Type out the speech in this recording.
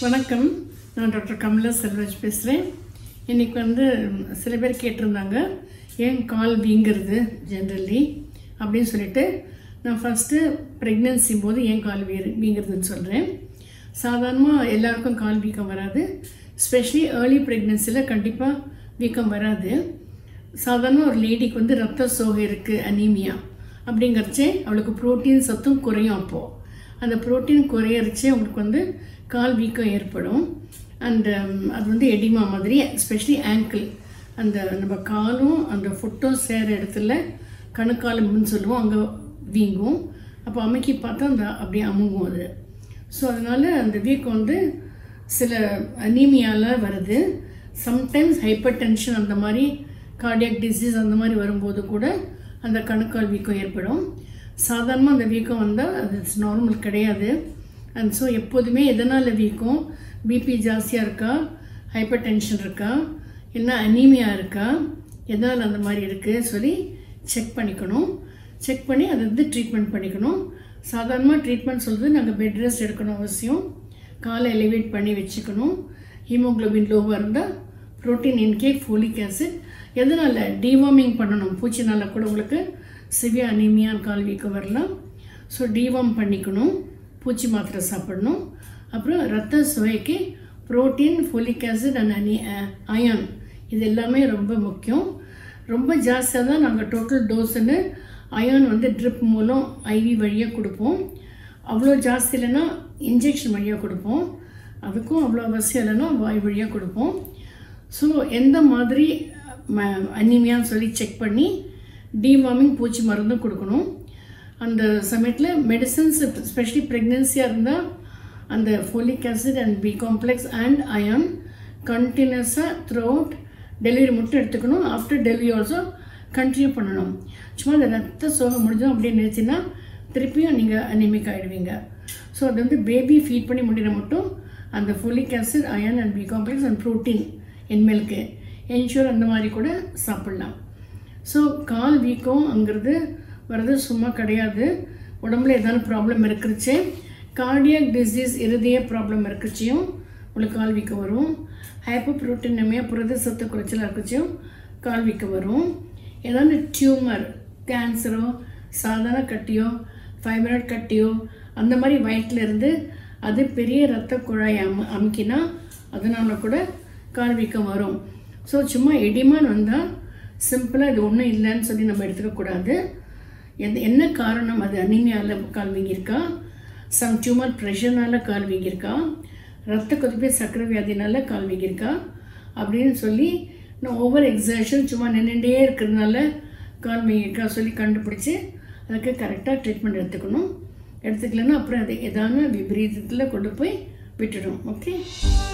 வணக்கம் நான் டாக்டர் கமலா செல்வராஜ் பேசுகிறேன் இன்றைக்கி வந்து சில பேர் கேட்டிருந்தாங்க ஏன் கால் வீங்கிறது ஜென்ரலி அப்படின்னு சொல்லிட்டு நான் ஃபஸ்ட்டு ப்ரெக்னென்சி போது ஏன் கால் வீ வீங்கிறதுன்னு சொல்கிறேன் சாதாரணமாக எல்லாருக்கும் கால் வீக்கம் வராது ஸ்பெஷலி ஏர்லி ப்ரெக்னென்சியில் கண்டிப்பாக வீக்கம் வராது சாதாரண ஒரு லேடிக்கு வந்து ரத்த சோகை இருக்குது அனீமியா அப்படிங்கிறச்சே அவளுக்கு புரோட்டீன் சத்தும் குறையும் அப்போது அந்த புரோட்டீன் குறையறச்சே அவங்களுக்கு வந்து கால் வீக்கம் ஏற்படும் அண்ட் அது வந்து எடிமா மாதிரி எஸ்பெஷலி ஆங்கிள் அந்த நம்ம காலும் அந்த ஃபுட்டும் சேர இடத்துல கணுக்காலம்னு சொல்லுவோம் அங்கே வீங்கும் அப்போ அமைக்கி பார்த்தா அந்த அப்படியே அமுங்கும் அது ஸோ அதனால் அந்த வீக்கம் வந்து சில அனீமியாவில் வருது சம்டைம்ஸ் ஹைப்பர் டென்ஷன் அந்த மாதிரி கார்டியாக் டிசீஸ் அந்த மாதிரி வரும்போது கூட அந்த கணுக்கால் வீக்கம் ஏற்படும் சாதாரணமாக அந்த வீக்கம் வந்தால் அது நார்மல் கிடையாது அண்ட் ஸோ எப்போதுமே எதனால் வீக்கம் பிபி ஜாஸ்தியாக இருக்கா ஹைப்பர் டென்ஷன் இருக்கா இல்லை அனீமியா இருக்கா எதனால் அந்த மாதிரி இருக்குது சொல்லி செக் பண்ணிக்கணும் செக் பண்ணி அதை வந்து ட்ரீட்மெண்ட் பண்ணிக்கணும் சாதாரணமாக ட்ரீட்மெண்ட் சொல்கிறது நாங்கள் பெட் ரெஸ்ட் எடுக்கணும் அவசியம் காலை எலிவேட் பண்ணி வச்சுக்கணும் ஹீமோக்ளோபின் லோவாக இருந்தால் ப்ரோட்டீன் இன்கேக் ஃபோலிக் ஆசிட் எதனால் டிவார்மிங் பண்ணணும் பூச்சினால கூட உங்களுக்கு சிவிய அனிமியா கால் வீக்கம் வரலாம் ஸோ டிவார்ம் பண்ணிக்கணும் பூச்சி மாத்திரை சாப்பிடணும் அப்புறம் ரத்த சுவைக்கு ப்ரோட்டீன் ஃபோலிக் ஆசிட் அண்ட் அனி அயன் இது எல்லாமே ரொம்ப முக்கியம் ரொம்ப ஜாஸ்தியாக தான் நாங்கள் டோட்டல் டோஸுன்னு அயன் வந்து ட்ரிப் மூலம் ஐவி வழியாக கொடுப்போம் அவ்வளோ ஜாஸ்தி இல்லைன்னா இன்ஜெக்ஷன் வழியாக கொடுப்போம் அதுக்கும் அவ்வளோ அவசியம் இல்லைன்னா வாய் வழியாக கொடுப்போம் ஸோ எந்த மாதிரி ம அனிமியான்னு சொல்லி செக் பண்ணி டிவார்மிங் பூச்சி மருந்தும் கொடுக்கணும் அந்த சமயத்தில் மெடிசன்ஸ் ஸ்பெஷலி ப்ரெக்னென்சியாக இருந்தால் அந்த folic acid and B complex and iron கண்டினியூஸாக த்ரூ அவுட் டெலிவரி மட்டும் எடுத்துக்கணும் ஆஃப்டர் டெலிவரி ஆல்சோ கண்டினியூ பண்ணணும் சும்மா அந்த ரத்த சோகம் முடிஞ்சோம் அப்படியே நினச்சின்னா திருப்பியும் நீங்கள் அனிமிக் ஆகிடுவீங்க ஸோ அது வந்து பேபி ஃபீட் பண்ணி முடிகிற மட்டும் அந்த folic acid iron and B complex and protein இன்மேலுக்கு என்ஷூர் அந்த மாதிரி கூட சாப்பிட்லாம் ஸோ கால் வீக்கம்ங்கிறது வர்றது சும்மா கிடையாது உடம்புல ஏதாவது ப்ராப்ளம் இருக்குச்சே கார்டியாக் டிசீஸ் இருதய ப்ராப்ளம் இருக்குச்சியும் உங்களுக்கு கால் வீக்கம் வரும் ஹைப்போ ப்ரோட்டீனமியா புரத சத்து குறைச்சலாக இருக்குச்சியும் கால் வீக்கம் வரும் ஏதாவது டியூமர் கேன்சரோ சாதாரண கட்டியோ ஃபைப்ராய்ட் கட்டியோ அந்த மாதிரி வயிற்றில் இருந்து அது பெரிய ரத்த குழாய் அம அமுக்கினா அதனால கூட கால் வீக்கம் வரும் ஸோ சும்மா எடிமான் வந்தால் சிம்பிளாக இது ஒன்றும் இல்லைன்னு சொல்லி நம்ம எடுத்துக்கக்கூடாது எந்த என்ன காரணம் அது அனிமியாவில் கால் வீங்கியிருக்கா சம் டியூமர் ப்ரெஷர்னால கால் வீங்கியிருக்கா ரத்த கொதிப்பு சக்கரை வியாதினால கால் வீங்கியிருக்கா அப்படின்னு சொல்லி நான் ஓவர் எக்ஸர்ஷன் சும்மா நின்றுட்டே இருக்கிறதுனால கால் வீங்கியிருக்கா சொல்லி கண்டுபிடிச்சி அதுக்கு கரெக்டாக ட்ரீட்மெண்ட் எடுத்துக்கணும் எடுத்துக்கலன்னா அப்புறம் அது எதான விபரீதத்தில் கொண்டு போய் விட்டுடும் ஓகே